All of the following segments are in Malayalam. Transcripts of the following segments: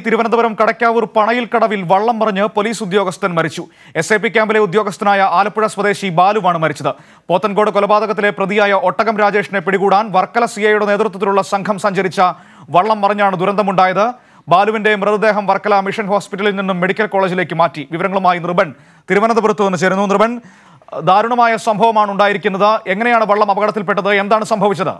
തിരുവനന്തപുരം കടക്കാവൂർ പണയിൽ കടവിൽ വള്ളം മറിഞ്ഞ് പോലീസ് ഉദ്യോഗസ്ഥൻ മരിച്ചു എസ് ഐ പി ക്യാമ്പിലെ ഉദ്യോഗസ്ഥനായ ആലപ്പുഴ സ്വദേശി ബാലുവാണ് മരിച്ചത് പോത്തൻകോട് കൊലപാതകത്തിലെ പ്രതിയായ ഒട്ടകം രാജേഷിനെ പിടികൂടാൻ വർക്കല സി ഐയുടെ നേതൃത്വത്തിലുള്ള സംഘം സഞ്ചരിച്ച വള്ളം മറിഞ്ഞാണ് ദുരന്തമുണ്ടായത് ബാലുവിന്റെ മൃതദേഹം വർക്കല മിഷൻ ഹോസ്പിറ്റലിൽ നിന്നും മെഡിക്കൽ കോളേജിലേക്ക് മാറ്റി വിവരങ്ങളുമായി നിർബൻ തിരുവനന്തപുരത്ത് നിന്ന് ചേരുന്നു നിർബൻ ദാരുണമായ സംഭവമാണ് ഉണ്ടായിരിക്കുന്നത് എങ്ങനെയാണ് വള്ളം അപകടത്തിൽപ്പെട്ടത് എന്താണ് സംഭവിച്ചത്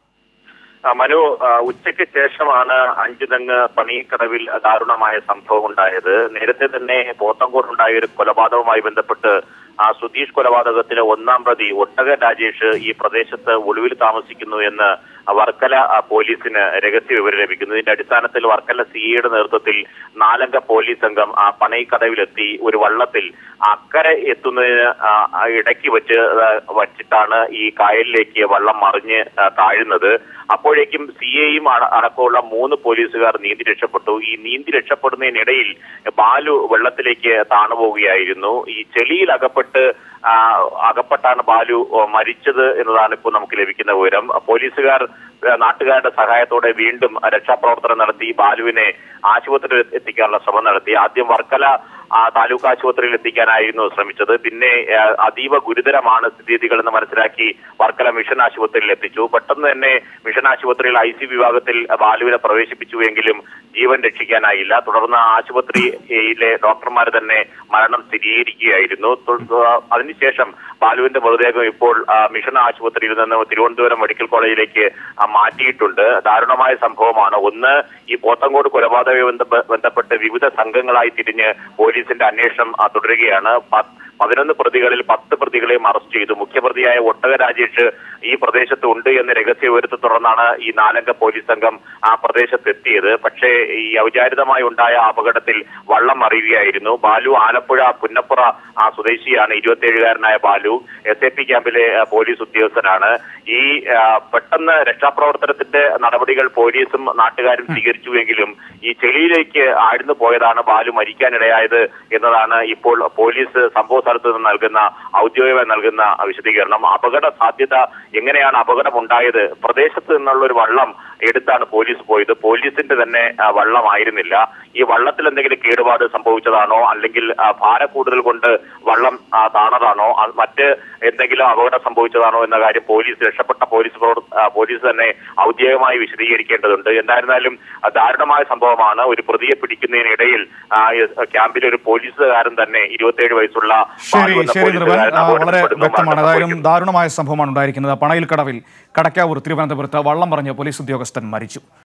ആ, മനു ആ, ഉച്ചയ്ക്ക് ശേഷമാണ് അഞ്ചുതെങ്ങ് പണിക്കടവിൽ ദാരുണമായ സംഭവം ഉണ്ടായത് നേരത്തെ തന്നെ പോത്തങ്കോട് ഉണ്ടായ ഒരു കൊലപാതകവുമായി ബന്ധപ്പെട്ട് ആ സുധീഷ് കൊലപാതകത്തിലെ ഒന്നാം പ്രതി ഒട്ടക രാജേഷ് ഈ പ്രദേശത്ത് ഒളിവിൽ താമസിക്കുന്നു എന്ന് വർക്കല ആ, പോലീസിന് രഹസ്യ വിവരം ലഭിക്കുന്നു ഇതിന്റെ അടിസ്ഥാനത്തിൽ വർക്കല സിഐയുടെ നേതൃത്വത്തിൽ നാലംഗ പോലീസ് സംഘം ആ പണയിക്കടവിലെത്തി ഒരു വള്ളത്തിൽ അക്കരെ എത്തുന്നതിന് ആ, ആ ഇടയ്ക്ക് വെച്ച് ആ, വച്ചിട്ടാണ് ഈ കായലിലേക്ക് വള്ളം മറിഞ്ഞ് ആ, താഴുന്നത് അപ്പോഴേക്കും സി എയും അടക്കമുള്ള മൂന്ന് പോലീസുകാർ നീന്തി രക്ഷപ്പെട്ടു ഈ നീന്തി രക്ഷപ്പെടുന്നതിനിടയിൽ ബാലു വെള്ളത്തിലേക്ക് താണുപോവുകയായിരുന്നു ഈ ചെളിയിൽ അകപ്പെട്ട് ആ, അകപ്പെട്ടാണ് ബാലു ഓ, മരിച്ചത് എന്നതാണ് ഇപ്പോൾ നമുക്ക് ലഭിക്കുന്ന വിവരം പോലീസുകാർ ആ, നാട്ടുകാരുടെ സഹായത്തോടെ വീണ്ടും രക്ഷാപ്രവർത്തനം നടത്തി ബാലുവിനെ ആശുപത്രിയിൽ എത്തിക്കാനുള്ള ശ്രമം നടത്തി ആദ്യം വർക്കല ആ, താലൂക്ക് ആശുപത്രിയിൽ എത്തിക്കാനായിരുന്നു ശ്രമിച്ചത് പിന്നെ ആ, അതീവ ഗുരുതരമാണ് സ്ഥിതിഗതികൾ എന്ന് മനസ്സിലാക്കി വർക്കല മിഷൻ ആശുപത്രിയിൽ എത്തിച്ചു പെട്ടെന്ന് തന്നെ മിഷൻ ആശുപത്രിയിൽ ഐ സി വിഭാഗത്തിൽ ബാലുവിനെ പ്രവേശിപ്പിച്ചുവെങ്കിലും ജീവൻ രക്ഷിക്കാനായില്ല തുടർന്ന് ആശുപത്രിയിലെ ഡോക്ടർമാർ തന്നെ മരണം സ്ഥിരീകരിക്കുകയായിരുന്നു തു- ആ, അതിനുശേഷം ബാലുവിന്റെ മൃതദേഹം ഇപ്പോൾ ആ, മിഷൻ ആശുപത്രിയിൽ നിന്ന് തിരുവനന്തപുരം മെഡിക്കൽ കോളേജിലേക്ക് ആ, മാറ്റിയിട്ടുണ്ട് ദാരുണമായ സംഭവമാണ് ഒന്ന് ഈ പോത്തങ്കോട് കൊലപാതകവുമായി ബന്ധപ്പെ- ബന്ധപ്പെട്ട് വിവിധ സംഘങ്ങളായി തിരിഞ്ഞ് പോലീസിന്റെ അന്വേഷണം ആ, തുടരുകയാണ് പ- പതിനൊന്ന് പ്രതികളിൽ പത്ത് പ്രതികളെയും അറസ്റ്റ് ചെയ്തു മുഖ്യപ്രതിയായ ഒട്ടക രാജേഷ് ഈ പ്രദേശത്ത് ഉണ്ട് എന്ന രഹസ്യ വിവരത്തെ തുടർന്നാണ് ഈ നാലംഗ പോലീസ് സംഘം ആ പ്രദേശത്ത് എത്തിയത് പക്ഷേ ഈ ഔചാരിതമായി ഉണ്ടായ അപകടത്തിൽ വള്ളം മറിയുകയായിരുന്നു ബാലു ആലപ്പുഴ പുന്നപ്പുറ ആ സ്വദേശിയാണ് ഇരുപത്തിയേഴുകാരനായ ബാലു എസ് എ പി ക്യാമ്പിലെ ആ, പോലീസ് ഉദ്യോഗസ്ഥനാണ് ഈ ആ, പെട്ടെന്ന് രക്ഷാപ്രവർത്തനത്തിന്റെ നടപടികൾ പോലീസും നാട്ടുകാരും സ്വീകരിച്ചുവെങ്കിലും ഈ ചെളിയിലേക്ക് ആഴ്ന്നു പോയതാണ് ബാലു മരിക്കാനിടയായത് എന്നതാണ് ഇപ്പോൾ പോലീസ് സംഭവ സ്ഥലത്ത് നിന്ന് നൽകുന്ന ഔദ്യോഗികമായി നൽകുന്ന വിശദീകരണം അപകട സാധ്യത എങ്ങനെയാണ് അപകടം ഉണ്ടായത് പ്രദേശത്ത് നിന്നുള്ള ഒരു വള്ളം എടുത്താണ് പോലീസ് പോയത് പോലീസിന്റെ തന്നെ ആ, വള്ളമായിരുന്നില്ല ഈ വള്ളത്തിൽ എന്തെങ്കിലും കേടുപാട് സംഭവിച്ചതാണോ അല്ലെങ്കിൽ ആ, ഭാരക്കൂടുതൽ കൊണ്ട് വള്ളം ആ, താണതാണോ അത് മറ്റ് എന്തെങ്കിലും അപകടം സംഭവിച്ചതാണോ എന്ന കാര്യം പോലീസ് രക്ഷപ്പെട്ട പോലീസ് പ്രവർ- ആ, പോലീസ് തന്നെ ഔദ്യോഗികമായി വിശദീകരിക്കേണ്ടതുണ്ട് എന്തായിരുന്നാലും ആ, ദാരുണമായ സംഭവമാണ് ഒരു പ്രതിയെ പിടിക്കുന്നതിനിടയിൽ ആ, ഈ ക്യാമ്പിലെ ഒരു പോലീസുകാരൻ തന്നെ ഇരുപത്തിയേഴ് വയസ്സുള്ള ശരി ബാലു എന്ന ശരി നിർബൻ പോലീസുകാരൻ ആ, വളരെ അപകടപ്പെടുന്നു, വ്യക്തമാണ് മരണം ഏതായാലും സംഭവിക്കുന്നു. ദാരുണമായ സംഭവമാണ് ഉണ്ടായിരിക്കുന്നത് പണയിൽ കടവിൽ കടക്കാവൂർ തിരുവനന്തപുരത്ത് വള്ളം പറഞ്ഞ് പോലീസ് ഉദ്യോഗസ്ഥൻ മരിച്ചു